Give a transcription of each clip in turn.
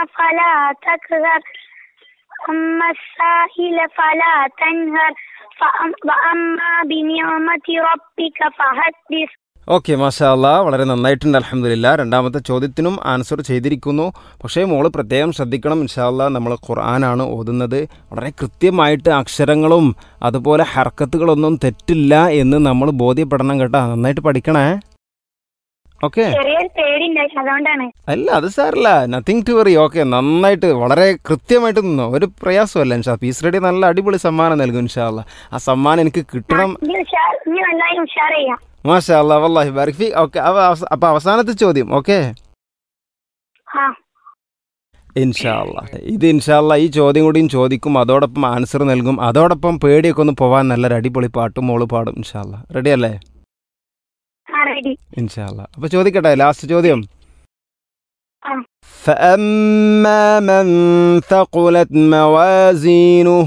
فلا تكهر أما السائل فلا تنهر فأم- وأما بنعمة ربك فحدث okay മാഷാ അല്ലാ വളരെ നന്നായിട്ടുണ്ട് അലഹമില്ല രണ്ടാമത്തെ ചോദ്യത്തിനും ആൻസർ ചെയ്തിരിക്കുന്നു പക്ഷേ മോള് പ്രത്യേകം ശ്രദ്ധിക്കണം ഇൻഷാല്ല നമ്മൾ ഖുർആനാണ് ഓതുന്നത് വളരെ കൃത്യമായിട്ട് അക്ഷരങ്ങളും അതുപോലെ ഹർക്കത്തുകളൊന്നും തെറ്റില്ല എന്ന് നമ്മൾ ബോധ്യപ്പെടണം കേട്ടോ നന്നായിട്ട് പഠിക്കണേ ഓക്കെ ചെറിയൊരു പേടിണ്ടായിരുന്നു അതുകൊണ്ടാണ് അല്ല അത് സാരല്ല നത്തിങ് ടു വറി ഓക്കെ നന്നായിട്ട് വളരെ കൃത്യമായിട്ട് നിന്നോ ഒരു പ്രയാസമല്ല ഇൻഷാ പീസ് റെഡി നല്ല അടിപൊളി സമ്മാനം നൽകും ഇൻഷാല്ല ആ സമ്മാനം എനിക്ക് കിട്ടണം ഇനി ഉഷാർ ഇനി നന്നായി ഉഷാർ ചെയ്യാം മാഷാ അല്ലാ വല്ലാഹി ബാരിക് ഫി ഓക്കെ അപ്പോൾ അവസാനത്തെ ചോദ്യം ഓക്കെ ആ ഇൻഷാല്ല ഇത് ഇൻഷാല്ല ഈ ചോദ്യം കൂടിയും ചോദിക്കും അതോടൊപ്പം ആൻസർ നൽകും അതോടൊപ്പം പേടിയൊക്കെ ഒന്ന് പോവാൻ നല്ലൊരു അടിപൊളി പാട്ടും മോള് പാടും ഇൻഷാല്ല റെഡി അല്ലേ ആ റെഡി ഇൻഷാല്ല അപ്പോൾ ചോദിക്കട്ടെ ലാസ്റ്റ് ചോദ്യം ആ فأما من ثقلت موازينه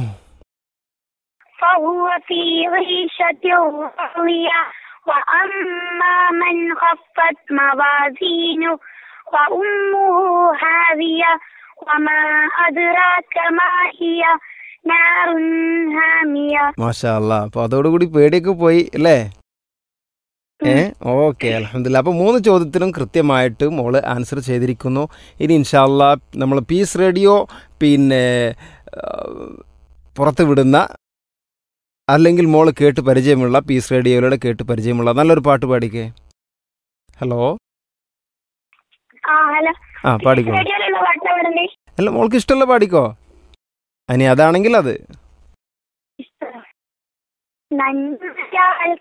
فهو في عيشة راضية وأما من خفت موازينه وأمه هاوية وما أدراك ما هي نار هامية മാഷാ അല്ല അപ്പോൾ അതോടുകൂടി പേടിയൊക്കെ പോയി അല്ലേ ഏ ഓക്കെ അലഹമില്ല അപ്പോൾ മൂന്ന് ചോദ്യത്തിനും കൃത്യമായിട്ട് മോള് ആൻസർ ചെയ്തിരിക്കുന്നു ഇനി ഇൻഷാല്ല നമ്മൾ പീസ് റേഡിയോ പിന്നെ ആ, പുറത്ത് വിടുന്ന അല്ലെങ്കിൽ മോള് കേട്ട് പരിചയമുള്ള പീസ് റേഡിയോയിലൂടെ കേട്ട് പരിചയമുള്ള നല്ലൊരു പാട്ട് പാടിക്കേ ഹലോ ആ ഹലോ ആ പാടിക്കോ റേഡിയോയിലുള്ള പാട്ട് എവിടെ അല്ല മോൾക്ക് ഇഷ്ടമുള്ള പാടിക്കോ ഇനി അതാണെങ്കിൽ അത് നന്മയാൽ